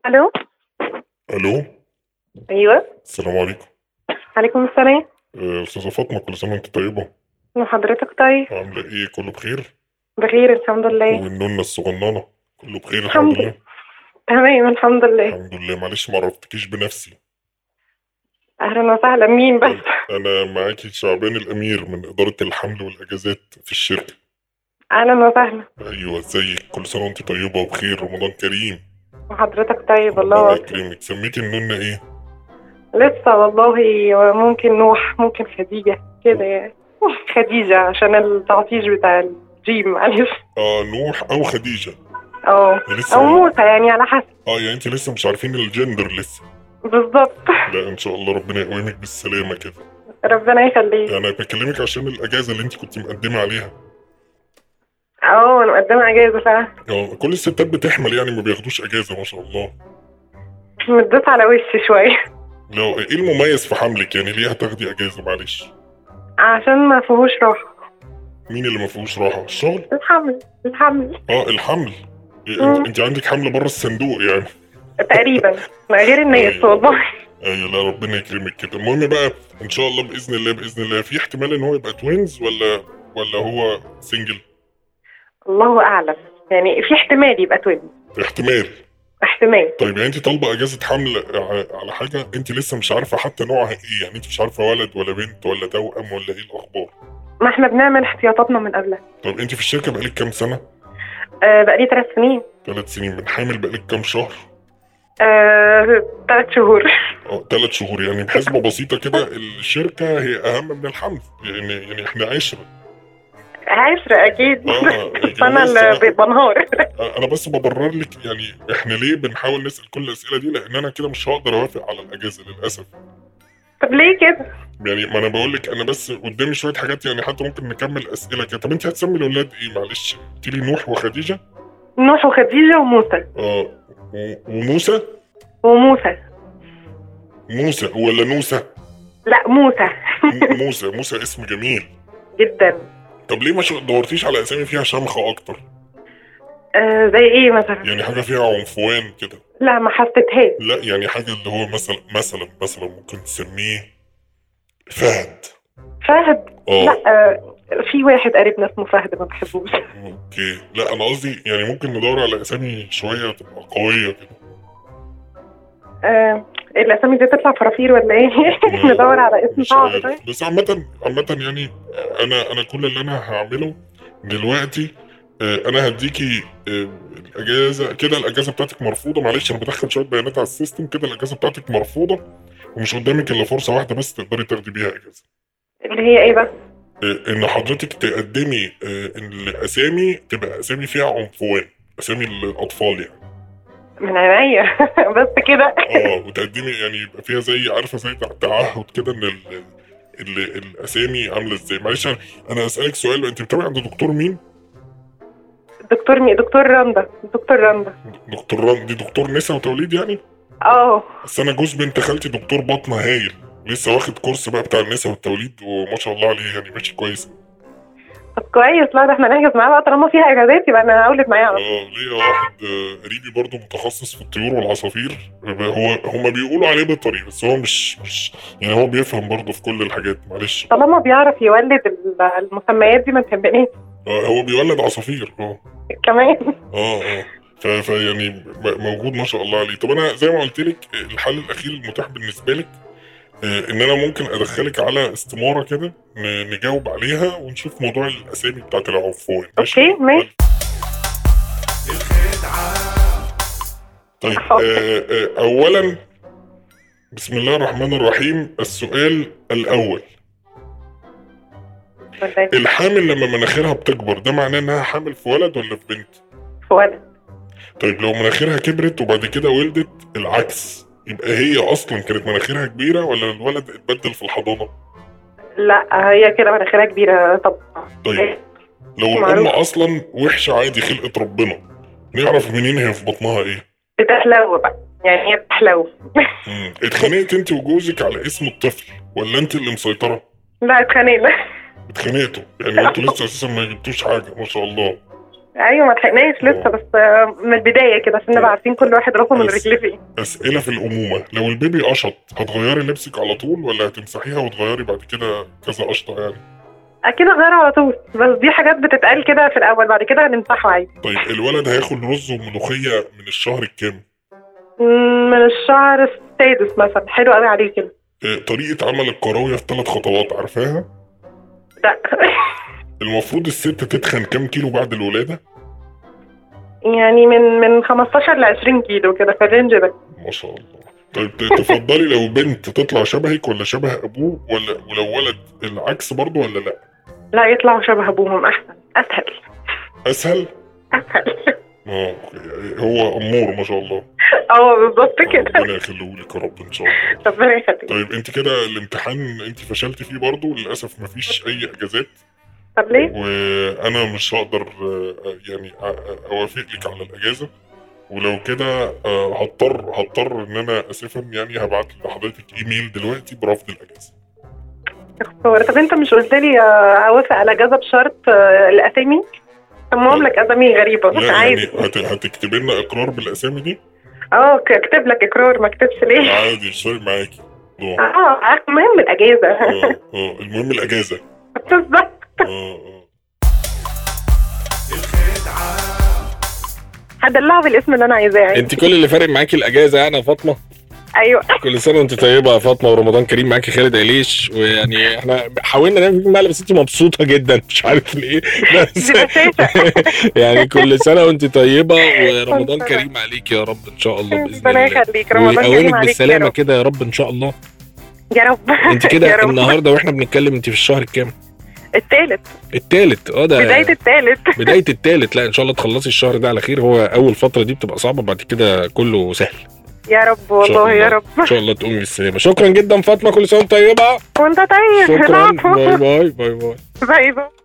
الو الو ايوه السلام عليكم عليكم السلام آه، استاذه فاطمه كل سنه وانت طيبه وحضرتك طيب عامله ايه كله بخير بخير الحمد لله والنونه الصغننه كله بخير الحمد الحمد لله تمام الحمد لله الحمد لله معلش ما عرفتكيش بنفسي اهلا وسهلا مين بس انا معاكي شعبان الامير من اداره الحمل والاجازات في الشركه اهلا وسهلا ايوه ازيك كل سنه وانت طيبه وبخير رمضان كريم وحضرتك طيب الله الله يكرمك سميتي النونه ايه لسه والله ممكن نوح ممكن خديجة كده يعني خديجة عشان التعطيش بتاع الجيم معلش اه نوح او خديجه اه لسه او موسى يعني على حسب اه يعني انت لسه مش عارفين الجندر لسه بالظبط لا ان شاء الله ربنا يقومك بالسلامه كده ربنا يخليك انا بكلمك عشان الاجازه اللي انت كنت مقدمه عليها اه انا مقدمة اجازة فعلا اه كل الستات بتحمل يعني ما بياخدوش اجازه ما شاء الله مديت على وشي شوية لو ايه المميز في حملك يعني ليه هتاخدي اجازه معلش عشان ما فيهوش راحة مين اللي ما فيهوش راحه الشغل الحمل الحمل اه الحمل إيه، مم. انت, انت عندك حمل بره الصندوق يعني تقريبا ما غير الناس أيوة. والله ايوه لا ربنا يكرمك كده المهم بقى ان شاء الله باذن الله باذن الله في احتمال ان هو يبقى توينز ولا ولا هو سنجل الله اعلم يعني في احتمال يبقى توين احتمال احتمال طيب يعني انت طالبه اجازه حمل ع- على حاجه انت لسه مش عارفه حتى نوعها ايه يعني انت مش عارفه ولد ولا بنت ولا توأم ولا ايه الاخبار ما احنا بنعمل احتياطاتنا من قبلها طيب انت في الشركه بقالك كام سنه آه بقالي ثلاث سنين ثلاث سنين من حامل بقالك كام شهر آه ثلاث شهور اه ثلاث شهور يعني بحسبه بسيطه كده الشركه هي اهم من الحمل يعني يعني احنا عشره عشرة اكيد اه بس انا اللي يعني بنهار انا بس ببرر لك يعني احنا ليه بنحاول نسال كل الاسئله دي لان انا كده مش هقدر اوافق على الاجازه للاسف طب ليه كده؟ يعني ما انا بقول لك انا بس قدامي شويه حاجات يعني حتى ممكن نكمل اسئله كده طب انت هتسمي الاولاد ايه معلش قلت لي نوح وخديجه نوح وخديجة وموسى اه و- وموسى وموسى موسى ولا نوسة لا موسى م- موسى موسى اسم جميل جدا طب ليه ما شو- دورتيش على اسامي فيها شمخة اكتر آه زي ايه مثلا؟ يعني حاجة فيها عنفوان كده لا ما حسيتهاش لا يعني حاجة اللي هو مثلا مثلا مثلا ممكن تسميه فهد فهد اه لا آه في واحد قريبنا اسمه فهد ما بحبوش اوكي لا انا قصدي يعني ممكن ندور على اسامي شوية تبقى قوية كده آه الاسامي دي تطلع فرافير ولا ايه؟ ندور على اسم مش صعب عارف. طيب بس عامة عامة يعني انا انا كل اللي انا هعمله دلوقتي آه، انا هديكي آه، الاجازه كده الاجازه بتاعتك مرفوضه معلش انا بدخل شويه بيانات على السيستم كده الاجازه بتاعتك مرفوضه ومش قدامك الا فرصه واحده بس تقدري تاخدي بيها اجازه اللي هي ايه بقى؟ آه، ان حضرتك تقدمي آه، ان الاسامي تبقى اسامي فيها عنفوان اسامي الاطفال يعني من عينيا بس كده اه وتقدمي يعني يبقى فيها زي عارفه زي تعهد كده ان ال ال الاسامي عامله ازاي معلش انا انا اسالك سؤال انت بتتابعي عند دكتور مين؟ دكتور مي دكتور رندا دكتور رندا دكتور ران دي دكتور نساء وتوليد يعني؟ اه بس انا جوز بنت خالتي دكتور بطن هايل لسه واخد كورس بقى بتاع النساء والتوليد وما شاء الله عليه يعني ماشي كويس طب كويس لا ده احنا نحجز معاه بقى طالما فيها اجازات يبقى انا هولد معاه على طول. اه ليا واحد آه، قريبي برضه متخصص في الطيور والعصافير هو هما بيقولوا عليه بيطري بس هو مش مش يعني هو بيفهم برضه في كل الحاجات معلش طالما بيعرف يولد ال- المسميات دي ما تهمنيش آه هو بيولد عصافير اه كمان اه اه ف- فيعني م- موجود ما شاء الله عليه طب انا زي ما قلت لك الحل الاخير المتاح بالنسبه لك آه، ان انا ممكن ادخلك على استماره كده ن- نجاوب عليها ونشوف موضوع الاسامي بتاعت العنفوان اوكي ماشي طيب آه آه اولا بسم الله الرحمن الرحيم السؤال الاول ولا إيه؟ الحامل لما مناخيرها بتكبر ده معناه انها حامل في ولد ولا في بنت في ولد طيب لو مناخيرها كبرت وبعد كده ولدت العكس يبقى هي اصلا كانت مناخيرها كبيره ولا الولد اتبدل في الحضانه لا هي كده مناخيرها كبيرة طب طيب لو الام معروف. اصلا وحشه عادي خلقه ربنا نعرف منين هي في بطنها ايه بتحلو بقى يعني هي بتحلو مم. اتخانقت انت وجوزك على اسم الطفل ولا انت اللي مسيطره لا اتخانقنا اتخانقتوا يعني انتوا لسه اساسا ما جبتوش حاجه ما شاء الله ايوه ما لحقناش لسه بس آه، من البدايه كده عشان نبقى عارفين كل واحد راسه من بس. رجليه فين اسئله في الامومه لو البيبي قشط هتغيري لبسك على طول ولا هتمسحيها وتغيري بعد كده كذا قشطه يعني اكيد غيره على طول بس دي حاجات بتتقال كده في الاول بعد كده هنمسحه عادي طيب الولد هياخد رز وملوخيه من الشهر الكام مم، من الشهر السادس مثلا حلو قوي عليه كده آه، طريقه عمل الكراويه في ثلاث خطوات عارفاها لا المفروض الست تتخن كام كيلو بعد الولاده يعني من من 15 ل 20 كيلو كده في الرينج ده ما شاء الله طيب ت- تفضلي لو بنت تطلع شبهك ولا شبه ابوه ولا ولو ولد العكس برضه ولا لا لا يطلعوا شبه ابوهم احسن اسهل اسهل اسهل اه هو امور ما شاء الله اه بالظبط كده ربنا يخليه لك يا رب ان شاء الله ربنا يخليك طيب انت كده الامتحان انت فشلتي فيه برضه للاسف مفيش اي اجازات طب ليه؟ وانا مش هقدر آه، يعني أ- أ- اوافق لك على الاجازه ولو كده آه، هضطر هضطر ان انا اسفا يعني هبعت لحضرتك ايميل دلوقتي برفض الاجازه هو طب انت مش قلت لي آه، اوافق على اجازه بشرط آه، الاسامي؟ سموهم لك اسامي غريبه لا يعني عادي هت... هتكتب لنا اقرار بالاسامي دي اه ك- اكتب لك اقرار ما اكتبش ليه؟ عادي مش فارق معاكي اه اه المهم الاجازه اه اه المهم الاجازه بالظبط اه اه هدلعه بالاسم اللي انا عايزاه عادي انت كل اللي فارق معاكي الاجازه يعني يا فاطمه ايوه كل سنه وانت طيبه يا فاطمه ورمضان كريم معاكي خالد عليش ويعني احنا حاولنا نعمل فيك مقلب بس انت مبسوطه جدا مش عارف ليه بس دي بشاشة. يعني كل سنه وانت طيبه ورمضان كل سنة. كريم عليك يا رب ان شاء الله باذن ربنا الله يخليك رمضان كريم ويقومك عليك يا بالسلامه رب كده يا رب ان شاء الله يا رب انت يا كده رب. النهارده واحنا بنتكلم انت في الشهر الكام التالت التالت اه ده بدايه التالت بدايه التالت لا ان شاء الله تخلصي الشهر ده على خير هو اول فتره دي بتبقى صعبه بعد كده كله سهل يا رب شاء والله يا الله. رب ان شاء الله تقومي بالسلامه شكرا جدا فاطمه كل سنه وانت طيبه وانت طيب شكرا العفو. باي باي باي باي باي باي